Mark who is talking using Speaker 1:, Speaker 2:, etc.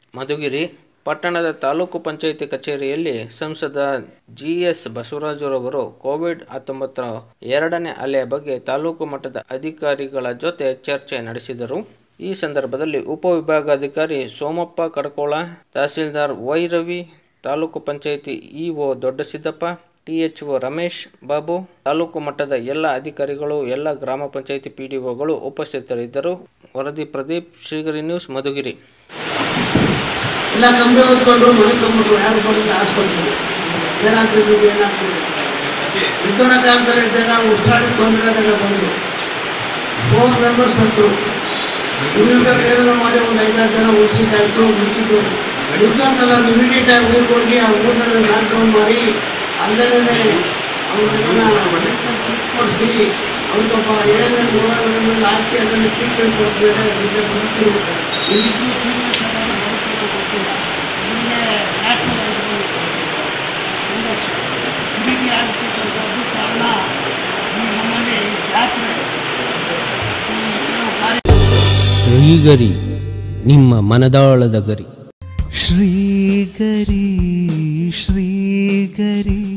Speaker 1: ಮಧುಗಿರಿ ಪಟ್ಟಣದ ತಾಲೂಕು ಪಂಚಾಯಿತಿ ಕಚೇರಿಯಲ್ಲಿ ಸಂಸದ ಜಿಎಸ್ ಬಸವರಾಜರವರು ಕೋವಿಡ್ ಹತ್ತೊಂಬತ್ತರ ಎರಡನೇ ಅಲೆಯ ಬಗ್ಗೆ ತಾಲೂಕು ಮಟ್ಟದ ಅಧಿಕಾರಿಗಳ ಜೊತೆ ಚರ್ಚೆ ನಡೆಸಿದರು ಈ ಸಂದರ್ಭದಲ್ಲಿ ಉಪವಿಭಾಗಾಧಿಕಾರಿ Somappa Kadakola tahsildar Y Ravi taluk panchayat EO Doddasiddappa THO Ramesh Babu taluk ಮಟ್ಟದ ಎಲ್ಲ ಅಧಿಕಾರಿಗಳು ಎಲ್ಲ ಗ್ರಾಮ ಪಂಚಾಯಿತಿ ಪಿಡಿಒಗಳು ಉಪಸ್ಥಿತರಿದ್ದರು ವರದಿ ಪ್ರದೀಪ್ ಶ್ರೀಗರಿ ನ್ಯೂಸ್ ಮಧುಗಿರಿ
Speaker 2: ಎಲ್ಲ ಕಂಬಿ ಹೊತ್ಕೊಂಡು ಮಲ್ಕೊಂಡ್ಬಿಟ್ರು ಯಾರು ಬಂದು ಆಸ್ಪತ್ರೆಗೆ ಏನಾಗ್ತಿದೆ ಇದು ಏನಾಗ್ತಿದೆ ಅಂತ ಇದ್ದೋಣ ಕಾಲದಲ್ಲಿ ಇದ್ದಾಗ ಉಸಿರಾಡಿ ತೊಂದರೆ ಆದಾಗ ಬಂದರು ಫೋರ್ ಮೆಂಬರ್ಸ್ ಹತ್ತು ಇನ್ನೊಂದು ಏನೆಲ್ಲ ಮಾಡಿ ಒಂದು ಐದಾರು ಜನ ಉಳಿಸಿದ್ದಾಯ್ತು ಮುಚ್ಚಿದ್ದು ಯುದ್ಧನೆಲ್ಲ ಇಮಿಡಿಯೇಟ್ ಆಗಿ ಊರಿಗೆ ಹೋಗಿ ಆ ಊರಿನಲ್ಲಿ ಲಾಕ್ಡೌನ್ ಮಾಡಿ ಅಲ್ಲೇನೇ ಅವ್ರನ್ನೆಲ್ಲ ಪಡಿಸಿ ಅವ್ರಿಗೊಬ್ಬ ಏನೇನು ಉಳಾಗಡ್ಡೆಲ್ಲ ಹಾಕಿ ಅದನ್ನು ಟ್ರೀಟ್ಮೆಂಟ್ ಕೊಡಿಸಿದ್ರೆ ಅದರಿಂದ ಬದುಕಿರು
Speaker 3: ಶ್ರೀಗರಿ ನಿಮ್ಮ ಮನದಾಳದ ಗರಿ
Speaker 4: ಶ್ರೀಗರಿ ಶ್ರೀಗರಿ